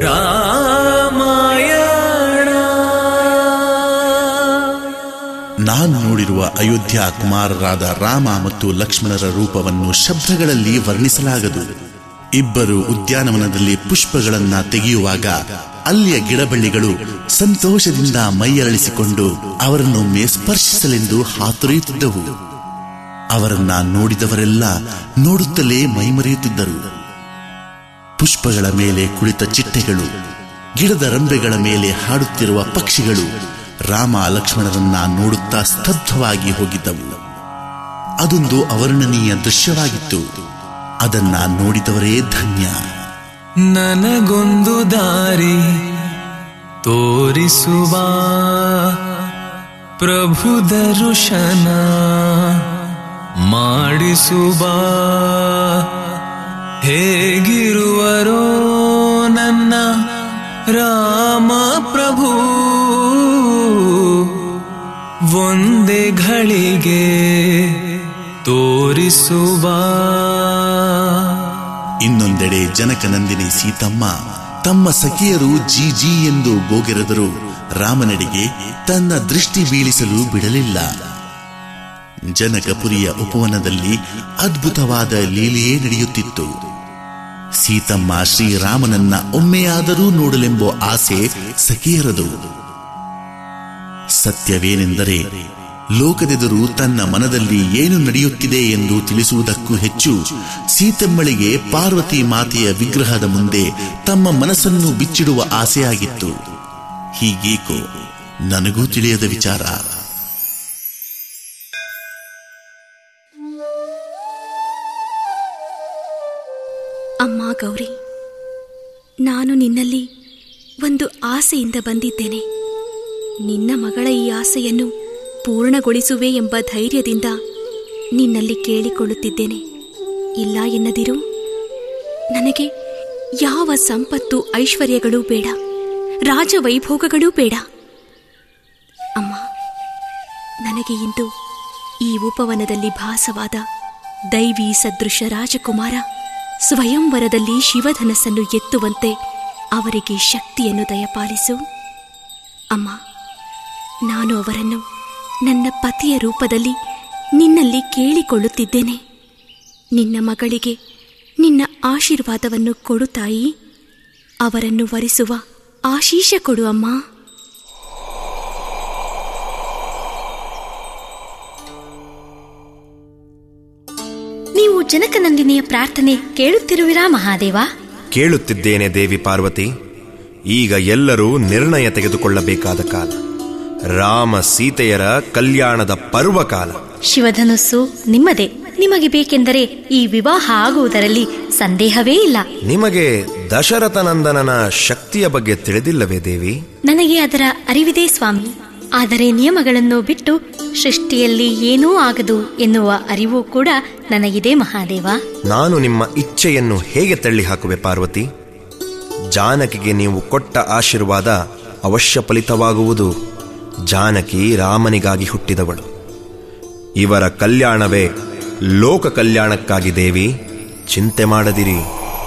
ನಾನು ನೋಡಿರುವ ಅಯೋಧ್ಯ ಕುಮಾರರಾದ ರಾಮ ಮತ್ತು ಲಕ್ಷ್ಮಣರ ರೂಪವನ್ನು ಶಬ್ದಗಳಲ್ಲಿ ವರ್ಣಿಸಲಾಗದು ಇಬ್ಬರು ಉದ್ಯಾನವನದಲ್ಲಿ ಪುಷ್ಪಗಳನ್ನ ತೆಗೆಯುವಾಗ ಅಲ್ಲಿಯ ಗಿಡಬಳ್ಳಿಗಳು ಸಂತೋಷದಿಂದ ಮೈಯರಳಿಸಿಕೊಂಡು ಅವರನ್ನೊಮ್ಮೆ ಸ್ಪರ್ಶಿಸಲೆಂದು ಹಾತೊರೆಯುತ್ತಿದ್ದವು ಅವರನ್ನ ನೋಡಿದವರೆಲ್ಲ ನೋಡುತ್ತಲೇ ಮೈಮರೆಯುತ್ತಿದ್ದರು ಪುಷ್ಪಗಳ ಮೇಲೆ ಕುಳಿತ ಚಿಟ್ಟೆಗಳು ಗಿಡದ ರಂಬೆಗಳ ಮೇಲೆ ಹಾಡುತ್ತಿರುವ ಪಕ್ಷಿಗಳು ರಾಮ ಲಕ್ಷ್ಮಣರನ್ನ ನೋಡುತ್ತಾ ಸ್ತಬ್ಧವಾಗಿ ಹೋಗಿದ್ದವು ಅದೊಂದು ಅವರ್ಣನೀಯ ದೃಶ್ಯವಾಗಿತ್ತು ಅದನ್ನ ನೋಡಿದವರೇ ಧನ್ಯ ನನಗೊಂದು ದಾರಿ ತೋರಿಸುವ ಪ್ರಭು ದರುಶನ ಮಾಡಿಸುವ ಹೇಗಿರುವರೋ ನನ್ನ ರಾಮ ಪ್ರಭು ಒಂದೇ ಘಳಿಗೆ ತೋರಿಸುವ ಇನ್ನೊಂದೆಡೆ ಜನಕನಂದಿನಿ ಸೀತಮ್ಮ ತಮ್ಮ ಸಖಿಯರು ಜಿ ಜಿ ಎಂದು ಗೋಗೆರೆದರು ರಾಮನೆಡೆಗೆ ತನ್ನ ದೃಷ್ಟಿ ಬೀಳಿಸಲು ಬಿಡಲಿಲ್ಲ ಜನಕಪುರಿಯ ಉಪವನದಲ್ಲಿ ಅದ್ಭುತವಾದ ಲೀಲೆಯೇ ನಡೆಯುತ್ತಿತ್ತು ಸೀತಮ್ಮ ಶ್ರೀರಾಮನನ್ನ ಒಮ್ಮೆಯಾದರೂ ನೋಡಲೆಂಬ ಆಸೆ ಸಖಿಯರದು ಸತ್ಯವೇನೆಂದರೆ ಲೋಕದೆದುರು ತನ್ನ ಮನದಲ್ಲಿ ಏನು ನಡೆಯುತ್ತಿದೆ ಎಂದು ತಿಳಿಸುವುದಕ್ಕೂ ಹೆಚ್ಚು ಸೀತಮ್ಮಳಿಗೆ ಪಾರ್ವತಿ ಮಾತೆಯ ವಿಗ್ರಹದ ಮುಂದೆ ತಮ್ಮ ಮನಸ್ಸನ್ನು ಬಿಚ್ಚಿಡುವ ಆಸೆಯಾಗಿತ್ತು ಹೀಗೇಕೋ ನನಗೂ ತಿಳಿಯದ ವಿಚಾರ ಅಮ್ಮ ಗೌರಿ ನಾನು ನಿನ್ನಲ್ಲಿ ಒಂದು ಆಸೆಯಿಂದ ಬಂದಿದ್ದೇನೆ ನಿನ್ನ ಮಗಳ ಈ ಆಸೆಯನ್ನು ಪೂರ್ಣಗೊಳಿಸುವೆ ಎಂಬ ಧೈರ್ಯದಿಂದ ನಿನ್ನಲ್ಲಿ ಕೇಳಿಕೊಳ್ಳುತ್ತಿದ್ದೇನೆ ಇಲ್ಲ ಎನ್ನದಿರು ನನಗೆ ಯಾವ ಸಂಪತ್ತು ಐಶ್ವರ್ಯಗಳೂ ಬೇಡ ರಾಜವೈಭೋಗಗಳೂ ಬೇಡ ಅಮ್ಮ ನನಗೆ ಇಂದು ಈ ಉಪವನದಲ್ಲಿ ಭಾಸವಾದ ದೈವಿ ಸದೃಶ ರಾಜಕುಮಾರ ಸ್ವಯಂವರದಲ್ಲಿ ಶಿವಧನಸ್ಸನ್ನು ಎತ್ತುವಂತೆ ಅವರಿಗೆ ಶಕ್ತಿಯನ್ನು ದಯಪಾಲಿಸು ಅಮ್ಮ ನಾನು ಅವರನ್ನು ನನ್ನ ಪತಿಯ ರೂಪದಲ್ಲಿ ನಿನ್ನಲ್ಲಿ ಕೇಳಿಕೊಳ್ಳುತ್ತಿದ್ದೇನೆ ನಿನ್ನ ಮಗಳಿಗೆ ನಿನ್ನ ಆಶೀರ್ವಾದವನ್ನು ಕೊಡು ತಾಯಿ ಅವರನ್ನು ವರಿಸುವ ಆಶೀಷ ಕೊಡು ಅಮ್ಮ ನೀವು ಜನಕನಂದಿನಿಯ ಪ್ರಾರ್ಥನೆ ಕೇಳುತ್ತಿರುವಿರಾ ಮಹಾದೇವ ಕೇಳುತ್ತಿದ್ದೇನೆ ದೇವಿ ಪಾರ್ವತಿ ಈಗ ಎಲ್ಲರೂ ನಿರ್ಣಯ ತೆಗೆದುಕೊಳ್ಳಬೇಕಾದ ಕಾಲ ರಾಮ ಸೀತೆಯರ ಕಲ್ಯಾಣದ ಪರ್ವಕಾಲ ಶಿವಧನುಸ್ಸು ನಿಮ್ಮದೇ ನಿಮಗೆ ಬೇಕೆಂದರೆ ಈ ವಿವಾಹ ಆಗುವುದರಲ್ಲಿ ಸಂದೇಹವೇ ಇಲ್ಲ ನಿಮಗೆ ದಶರಥನಂದನನ ಶಕ್ತಿಯ ಬಗ್ಗೆ ತಿಳಿದಿಲ್ಲವೇ ದೇವಿ ನನಗೆ ಅದರ ಅರಿವಿದೆ ಸ್ವಾಮಿ ಆದರೆ ನಿಯಮಗಳನ್ನು ಬಿಟ್ಟು ಸೃಷ್ಟಿಯಲ್ಲಿ ಏನೂ ಆಗದು ಎನ್ನುವ ಅರಿವು ಕೂಡ ನನಗಿದೆ ಮಹಾದೇವ ನಾನು ನಿಮ್ಮ ಇಚ್ಛೆಯನ್ನು ಹೇಗೆ ತಳ್ಳಿ ಹಾಕುವೆ ಪಾರ್ವತಿ ಜಾನಕಿಗೆ ನೀವು ಕೊಟ್ಟ ಆಶೀರ್ವಾದ ಅವಶ್ಯ ಫಲಿತವಾಗುವುದು ಜಾನಕಿ ರಾಮನಿಗಾಗಿ ಹುಟ್ಟಿದವಳು ಇವರ ಕಲ್ಯಾಣವೇ ಲೋಕ ಕಲ್ಯಾಣಕ್ಕಾಗಿ ದೇವಿ ಚಿಂತೆ ಮಾಡದಿರಿ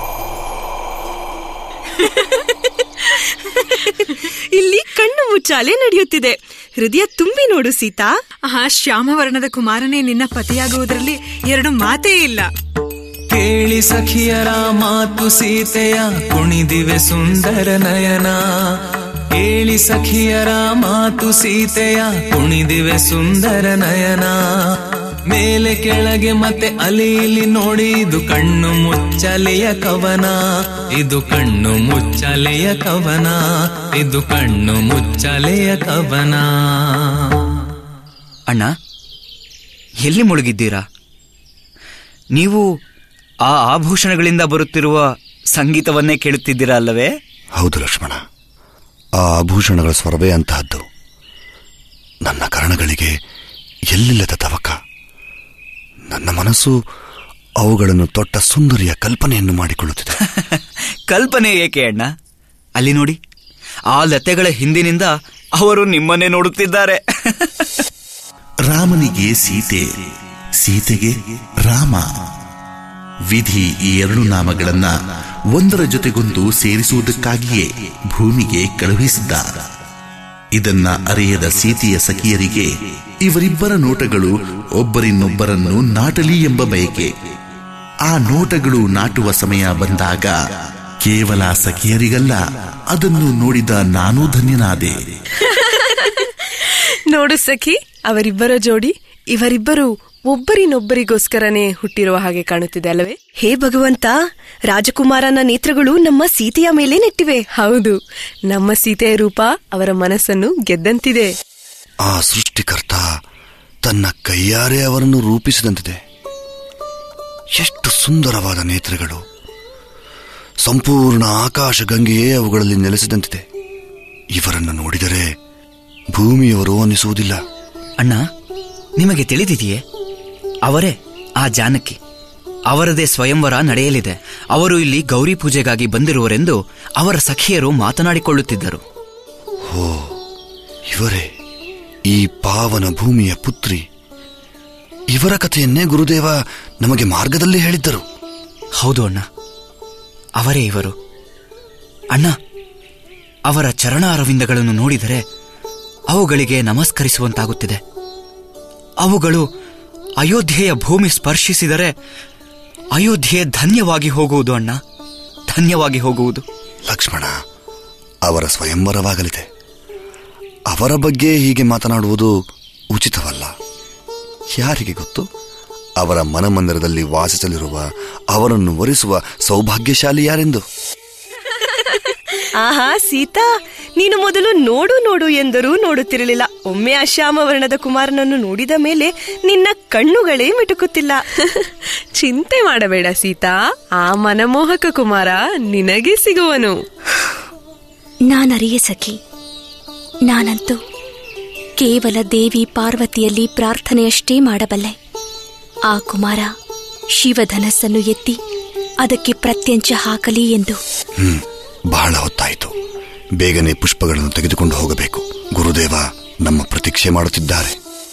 ಇಲ್ಲಿ ಕಣ್ಣು ಮುಚ್ಚಾಲೆ ನಡೆಯುತ್ತಿದೆ ಹೃದಯ ತುಂಬಿ ನೋಡು ಸೀತಾ ಆ ಶ್ಯಾಮವರ್ಣದ ಕುಮಾರನೇ ನಿನ್ನ ಪತಿಯಾಗುವುದರಲ್ಲಿ ಎರಡು ಮಾತೇ ಇಲ್ಲ ಕೇಳಿ ಸಖಿಯರ ಮಾತು ಸೀತೆಯ ಕುಣಿದಿವೆ ಸುಂದರ ನಯನ ಕೇಳಿ ಸಖಿಯರ ಮಾತು ಸೀತೆಯ ಕುಣಿದಿವೆ ಸುಂದರ ನಯನ ಮೇಲೆ ಕೆಳಗೆ ಮತ್ತೆ ಅಲಿಲಿ ನೋಡಿ ಇದು ಕಣ್ಣು ಮುಚ್ಚಲೆಯ ಕವನ ಇದು ಕಣ್ಣು ಮುಚ್ಚಲೆಯ ಕವನ ಇದು ಕಣ್ಣು ಮುಚ್ಚಲೆಯ ಕವನ ಅಣ್ಣ ಎಲ್ಲಿ ಮುಳುಗಿದ್ದೀರಾ ನೀವು ಆ ಆಭೂಷಣಗಳಿಂದ ಬರುತ್ತಿರುವ ಸಂಗೀತವನ್ನೇ ಕೇಳುತ್ತಿದ್ದೀರಾ ಅಲ್ಲವೇ ಹೌದು ಲಕ್ಷ್ಮಣ ಆ ಆಭೂಷಣಗಳ ಸ್ವರವೇ ಅಂತಹದ್ದು ನನ್ನ ಕರ್ಣಗಳಿಗೆ ಎಲ್ಲಿಲ್ಲದ ತವಕ ನನ್ನ ಮನಸ್ಸು ಅವುಗಳನ್ನು ತೊಟ್ಟ ಸುಂದರಿಯ ಕಲ್ಪನೆಯನ್ನು ಮಾಡಿಕೊಳ್ಳುತ್ತಿದೆ ಕಲ್ಪನೆ ಏಕೆ ಅಣ್ಣ ಅಲ್ಲಿ ನೋಡಿ ಆ ಲತೆಗಳ ಹಿಂದಿನಿಂದ ಅವರು ನಿಮ್ಮನ್ನೇ ನೋಡುತ್ತಿದ್ದಾರೆ ರಾಮನಿಗೆ ಸೀತೆ ಸೀತೆಗೆ ರಾಮ ವಿಧಿ ಈ ಎರಡು ನಾಮಗಳನ್ನ ಒಂದರ ಜೊತೆಗೊಂದು ಸೇರಿಸುವುದಕ್ಕಾಗಿಯೇ ಭೂಮಿಗೆ ಕಳುಹಿಸಿದ್ದ ಇದನ್ನ ಅರಿಯದ ಸೀತೆಯ ಸಖಿಯರಿಗೆ ಇವರಿಬ್ಬರ ನೋಟಗಳು ಒಬ್ಬರಿನ್ನೊಬ್ಬರನ್ನು ನಾಟಲಿ ಎಂಬ ಬಯಕೆ ಆ ನೋಟಗಳು ನಾಟುವ ಸಮಯ ಬಂದಾಗ ಕೇವಲ ಸಖಿಯರಿಗಲ್ಲ ಅದನ್ನು ನೋಡಿದ ನಾನೂ ಧನ್ಯನಾದೆ ನೋಡು ಸಖಿ ಅವರಿಬ್ಬರ ಜೋಡಿ ಇವರಿಬ್ಬರು ಒಬ್ಬರಿನೊಬ್ಬರಿಗೋಸ್ಕರನೇ ಹುಟ್ಟಿರುವ ಹಾಗೆ ಕಾಣುತ್ತಿದೆ ಅಲ್ಲವೇ ಹೇ ಭಗವಂತ ರಾಜಕುಮಾರನ ನೇತ್ರಗಳು ನಮ್ಮ ಸೀತೆಯ ಮೇಲೆ ನೆಟ್ಟಿವೆ ಹೌದು ನಮ್ಮ ಸೀತೆಯ ರೂಪ ಅವರ ಮನಸ್ಸನ್ನು ಗೆದ್ದಂತಿದೆ ಆ ಸೃಷ್ಟಿಕರ್ತ ತನ್ನ ಕೈಯಾರೆ ಅವರನ್ನು ರೂಪಿಸಿದಂತಿದೆ ಎಷ್ಟು ಸುಂದರವಾದ ನೇತ್ರಗಳು ಸಂಪೂರ್ಣ ಆಕಾಶ ಗಂಗೆಯೇ ಅವುಗಳಲ್ಲಿ ನೆಲೆಸಿದಂತಿದೆ ಇವರನ್ನು ನೋಡಿದರೆ ಭೂಮಿಯವರು ಅನ್ನಿಸುವುದಿಲ್ಲ ಅಣ್ಣ ನಿಮಗೆ ತಿಳಿದಿದೆಯೇ ಅವರೇ ಆ ಜಾನಕಿ ಅವರದೇ ಸ್ವಯಂವರ ನಡೆಯಲಿದೆ ಅವರು ಇಲ್ಲಿ ಗೌರಿ ಪೂಜೆಗಾಗಿ ಬಂದಿರುವರೆಂದು ಅವರ ಸಖಿಯರು ಮಾತನಾಡಿಕೊಳ್ಳುತ್ತಿದ್ದರು ಹೋ ಇವರೇ ಈ ಪಾವನ ಭೂಮಿಯ ಪುತ್ರಿ ಇವರ ಕಥೆಯನ್ನೇ ಗುರುದೇವ ನಮಗೆ ಮಾರ್ಗದಲ್ಲಿ ಹೇಳಿದ್ದರು ಹೌದು ಅಣ್ಣ ಅವರೇ ಇವರು ಅಣ್ಣ ಅವರ ಚರಣ ಅರವಿಂದಗಳನ್ನು ನೋಡಿದರೆ ಅವುಗಳಿಗೆ ನಮಸ್ಕರಿಸುವಂತಾಗುತ್ತಿದೆ ಅವುಗಳು ಅಯೋಧ್ಯೆಯ ಭೂಮಿ ಸ್ಪರ್ಶಿಸಿದರೆ ಅಯೋಧ್ಯೆ ಧನ್ಯವಾಗಿ ಹೋಗುವುದು ಅಣ್ಣ ಧನ್ಯವಾಗಿ ಹೋಗುವುದು ಲಕ್ಷ್ಮಣ ಅವರ ಸ್ವಯಂವರವಾಗಲಿದೆ ಅವರ ಬಗ್ಗೆ ಹೀಗೆ ಮಾತನಾಡುವುದು ಉಚಿತವಲ್ಲ ಯಾರಿಗೆ ಗೊತ್ತು ಅವರ ಮನಮಂದಿರದಲ್ಲಿ ವಾಸಿಸಲಿರುವ ಅವರನ್ನು ವರಿಸುವ ಸೌಭಾಗ್ಯಶಾಲಿ ಯಾರೆಂದು ಆಹಾ ಸೀತಾ ನೀನು ಮೊದಲು ನೋಡು ನೋಡು ಎಂದರೂ ನೋಡುತ್ತಿರಲಿಲ್ಲ ಒಮ್ಮೆ ಆ ಶ್ಯಾಮ ವರ್ಣದ ಕುಮಾರನನ್ನು ನೋಡಿದ ಮೇಲೆ ನಿನ್ನ ಕಣ್ಣುಗಳೇ ಮಿಟುಕುತ್ತಿಲ್ಲ ಚಿಂತೆ ಮಾಡಬೇಡ ಸೀತಾ ಆ ಮನಮೋಹಕ ಕುಮಾರ ನಿನಗೆ ಸಿಗುವನು ನಾನರಿಯೆ ಸಖಿ ನಾನಂತೂ ಕೇವಲ ದೇವಿ ಪಾರ್ವತಿಯಲ್ಲಿ ಪ್ರಾರ್ಥನೆಯಷ್ಟೇ ಮಾಡಬಲ್ಲೆ ಆ ಕುಮಾರ ಶಿವಧನಸ್ಸನ್ನು ಎತ್ತಿ ಅದಕ್ಕೆ ಪ್ರತ್ಯಂಚ ಹಾಕಲಿ ಎಂದು ಹ್ಮ್ ಬಹಳ ಹೊತ್ತಾಯಿತು ಬೇಗನೆ ಪುಷ್ಪಗಳನ್ನು ತೆಗೆದುಕೊಂಡು ಹೋಗಬೇಕು ಗುರುದೇವ ನಮ್ಮ ಪ್ರತೀಕ್ಷೆ ಮಾಡುತ್ತಿದ್ದಾರೆ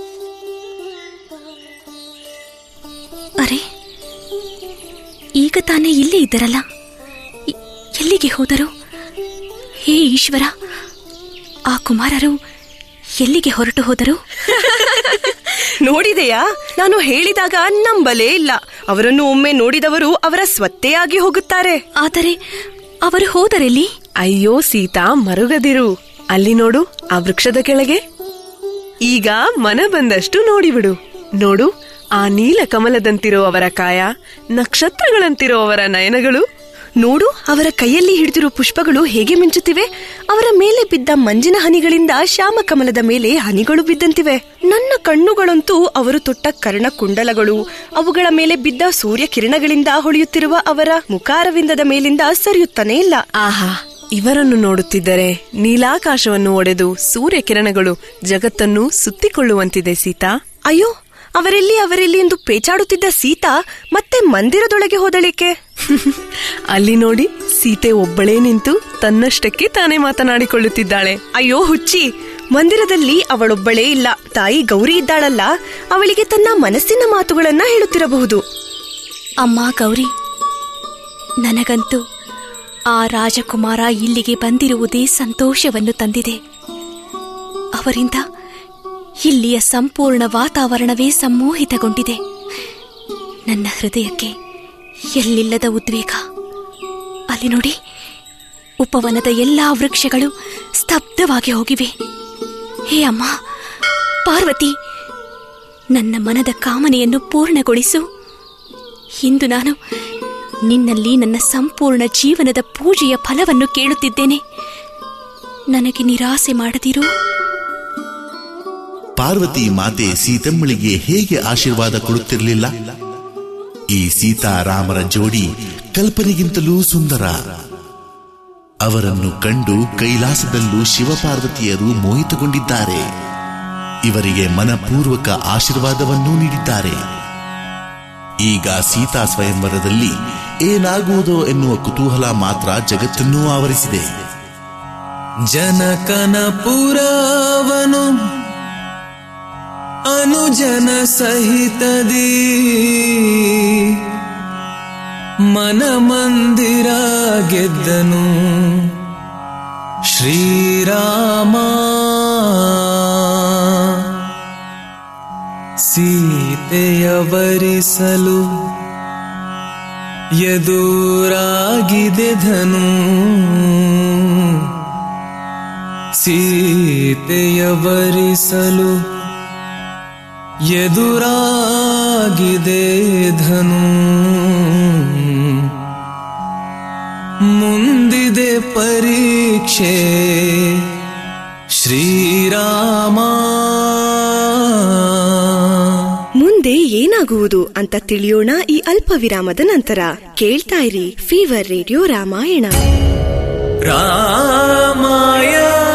ಅರೆ ಈಗ ತಾನೇ ಇಲ್ಲೇ ಇದ್ದರಲ್ಲ ಎ- ಎಲ್ಲಿಗೆ ಹೋದರು ಹೇ ಈಶ್ವರ ಆ ಕುಮಾರರು ಎಲ್ಲಿಗೆ ಹೊರಟು ಹೋದರು ನೋಡಿದೆಯಾ ನಾನು ಹೇಳಿದಾಗ ನಂಬಲೇ ಇಲ್ಲ ಅವರನ್ನು ಒಮ್ಮೆ ನೋಡಿದವರು ಅವರ ಸ್ವತ್ತೆಯಾಗಿ ಹೋಗುತ್ತಾರೆ ಆದರೆ ಅವರು ಹೋದರೆಲ್ಲಿ ಅಯ್ಯೋ ಸೀತಾ ಮರುಗದಿರು ಅಲ್ಲಿ ನೋಡು ಆ ವೃಕ್ಷದ ಕೆಳಗೆ ಈಗ ಮನ ಬಂದಷ್ಟು ನೋಡಿಬಿಡು ನೋಡು ಆ ನೀಲ ಕಮಲದಂತಿರೋ ಅವರ ಕಾಯ ನಕ್ಷತ್ರಗಳಂತಿರೋ ಅವರ ನಯನಗಳು ನೋಡು ಅವರ ಕೈಯಲ್ಲಿ ಹಿಡಿದಿರೋ ಪುಷ್ಪಗಳು ಹೇಗೆ ಮಿಂಚುತ್ತಿವೆ ಅವರ ಮೇಲೆ ಬಿದ್ದ ಮಂಜಿನ ಹನಿಗಳಿಂದ ಶ್ಯಾಮ ಕಮಲದ ಮೇಲೆ ಹನಿಗಳು ಬಿದ್ದಂತಿವೆ ನನ್ನ ಕಣ್ಣುಗಳಂತೂ ಅವರು ತೊಟ್ಟ ಕರ್ಣ ಕುಂಡಲಗಳು ಅವುಗಳ ಮೇಲೆ ಬಿದ್ದ ಸೂರ್ಯ ಕಿರಣಗಳಿಂದ ಹೊಳೆಯುತ್ತಿರುವ ಅವರ ಮುಖಾರವಿಂದದ ಮೇಲಿಂದ ಸರಿಯುತ್ತಾನೆ ಇಲ್ಲ ಆಹಾ ಇವರನ್ನು ನೋಡುತ್ತಿದ್ದರೆ ನೀಲಾಕಾಶವನ್ನು ಒಡೆದು ಸೂರ್ಯ ಕಿರಣಗಳು ಜಗತ್ತನ್ನು ಸುತ್ತಿಕೊಳ್ಳುವಂತಿದೆ ಸೀತಾ ಅಯ್ಯೋ ಅವರೆಲ್ಲಿ ಅವರೆಲ್ಲಿ ಎಂದು ಪೇಚಾಡುತ್ತಿದ್ದ ಸೀತಾ ಮತ್ತೆ ಮಂದಿರದೊಳಗೆ ಹೋದಳಿಕೆ ಅಲ್ಲಿ ನೋಡಿ ಸೀತೆ ಒಬ್ಬಳೇ ನಿಂತು ತನ್ನಷ್ಟಕ್ಕೆ ತಾನೇ ಮಾತನಾಡಿಕೊಳ್ಳುತ್ತಿದ್ದಾಳೆ ಅಯ್ಯೋ ಹುಚ್ಚಿ ಮಂದಿರದಲ್ಲಿ ಅವಳೊಬ್ಬಳೇ ಇಲ್ಲ ತಾಯಿ ಗೌರಿ ಇದ್ದಾಳಲ್ಲ ಅವಳಿಗೆ ತನ್ನ ಮನಸ್ಸಿನ ಮಾತುಗಳನ್ನ ಹೇಳುತ್ತಿರಬಹುದು ಅಮ್ಮ ಗೌರಿ ನನಗಂತೂ ಆ ರಾಜಕುಮಾರ ಇಲ್ಲಿಗೆ ಬಂದಿರುವುದೇ ಸಂತೋಷವನ್ನು ತಂದಿದೆ ಅವರಿಂದ ಇಲ್ಲಿಯ ಸಂಪೂರ್ಣ ವಾತಾವರಣವೇ ಸಮ್ಮೋಹಿತಗೊಂಡಿದೆ ನನ್ನ ಹೃದಯಕ್ಕೆ ಎಲ್ಲಿಲ್ಲದ ಉದ್ವೇಗ ಅಲ್ಲಿ ನೋಡಿ ಉಪವನದ ಎಲ್ಲಾ ವೃಕ್ಷಗಳು ಸ್ತಬ್ಧವಾಗಿ ಹೋಗಿವೆ ಹೇ ಅಮ್ಮ ಪಾರ್ವತಿ ನನ್ನ ಮನದ ಕಾಮನೆಯನ್ನು ಪೂರ್ಣಗೊಳಿಸು ಇಂದು ನಾನು ನಿನ್ನಲ್ಲಿ ನನ್ನ ಸಂಪೂರ್ಣ ಜೀವನದ ಪೂಜೆಯ ಫಲವನ್ನು ಕೇಳುತ್ತಿದ್ದೇನೆ ನನಗೆ ನಿರಾಸೆ ಮಾಡದಿರು ಪಾರ್ವತಿ ಮಾತೆ ಸೀತಮ್ಮಳಿಗೆ ಹೇಗೆ ಆಶೀರ್ವಾದ ಕೊಡುತ್ತಿರಲಿಲ್ಲ ಈ ಸೀತಾರಾಮರ ಜೋಡಿ ಕಲ್ಪನೆಗಿಂತಲೂ ಸುಂದರ ಅವರನ್ನು ಕಂಡು ಕೈಲಾಸದಲ್ಲೂ ಶಿವಪಾರ್ವತಿಯರು ಮೋಹಿತಗೊಂಡಿದ್ದಾರೆ ಇವರಿಗೆ ಮನಪೂರ್ವಕ ಆಶೀರ್ವಾದವನ್ನೂ ನೀಡಿದ್ದಾರೆ ಈಗ ಸೀತಾ ಸ್ವಯಂವರದಲ್ಲಿ ಏನಾಗುವುದೋ ಎನ್ನುವ ಕುತೂಹಲ ಮಾತ್ರ ಜಗತ್ತನ್ನೂ ಆವರಿಸಿದೆ ಜನಕನ ಪುರವನು ಅನುಜನ ಸಹಿತದಿ ಮನ ಮಂದಿರ ಗೆದ್ದನು ಶ್ರೀರಾಮ ಸೀತೆಯ ವರಿಸಲು ಎದುರಾಗಿದೆ ಧನು ಸೀತೆಯ ವರಿಸಲು ಎದುರಾಗಿದೆ ಧನು ಮುಂದಿದೆ ಪರೀಕ್ಷೆ ಶ್ರೀರಾಮ ಮುಂದೆ ಏನಾಗುವುದು ಅಂತ ತಿಳಿಯೋಣ ಈ ಅಲ್ಪ ವಿರಾಮದ ನಂತರ ಕೇಳ್ತಾ ಇರಿ ಫೀವರ್ ರೇಡಿಯೋ ರಾಮಾಯಣ ರಾಮಾಯಣ